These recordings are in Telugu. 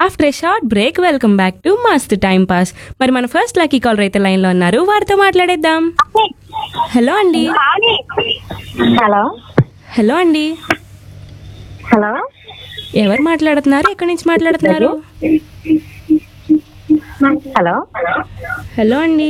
after a short break welcome back to మస్త్ టైం పాస్ మరి మన ఫస్ట్ లక్కీ కాలర్ అయితే లైన్ లో ఉన్నారు వారితో మాట్లాడేద్దాం హలో అండి హలో హలో అండి హలో ఎవరు మాట్లాడుతున్నారు ఎక్కడి నుంచి మాట్లాడుతున్నారు హలో హలో అండి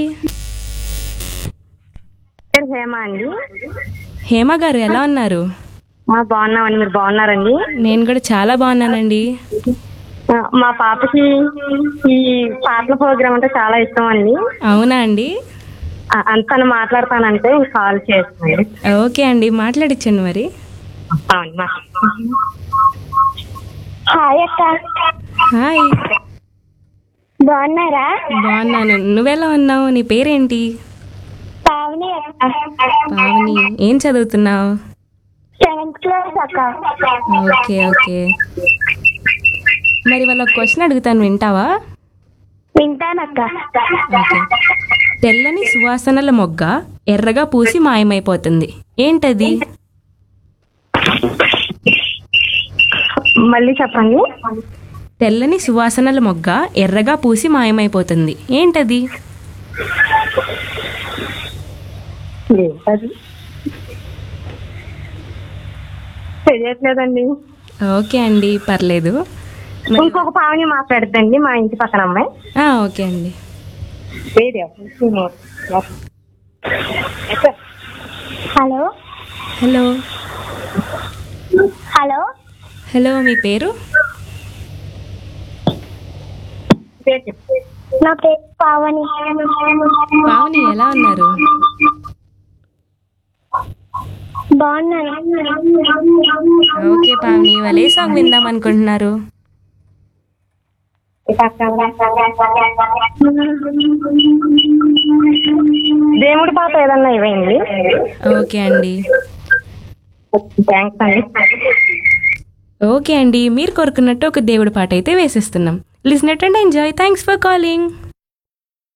పేరు హేమ అండి హేమ గారు ఎలా ఉన్నారు ఆ, బాగున్నామండి మీరు బాగున్నారండి నేను కూడా చాలా బాగున్నానండి ఆ, మా పాపకి ఈ పాటల ప్రోగ్రామ్ అంటే చాలా ఇష్టం అండి అవునా అండి ఆ, అంతను మాట్లాడతానంటే కాల్ చేస్తున్నాను ఓకే అండి మాట్లాడిచ్చండి మరి అవును మా హాయ్ అక్క హాయ్ బాగున్నారా బాగున్నాను నువ్వెలా ఉన్నావు నీ పేరేంటి పావని పావని ఏం చదువుతున్నావు సెవెంత్ క్లాస్ అక్క ఓకే ఓకే మరి వాళ్ళ క్వశ్చన్ అడుగుతాను వింటావా వింటానక్క ఓకే తెల్లని సువాసనల మొగ్గ ఎర్రగా పూసి మాయమైపోతుంది ఏంటది మళ్ళీ చెప్పండి తెల్లని సువాసనల మొగ్గ ఎర్రగా పూసి మాయమైపోతుంది ఏంటది అది తెలియట్లేదండి ఓకే అండి పర్లేదు మరి- ఇంకొక పావని మాట్లాడుతండి మా ఇంటి పక్కన అమ్మాయి ఆ, ఓకే అండి హలో హలో హలో హలో మీ పేరు నా పేరు పావని పావని ఎలా ఉన్నారు బాగున్నాను ఓకే పావని వాళ్ళు ఏ సాంగ్ విందాం అనుకుంటున్నారు దేవుడి పాట ఏదన్నా ఇవ్వండి ఓకే అండి థ్యాంక్స్ అండి ఓకే అండి మీరు కోరుకున్నట్టు ఒక దేవుడి పాట అయితే వేసేస్తున్నాం listen and enjoy thanks for calling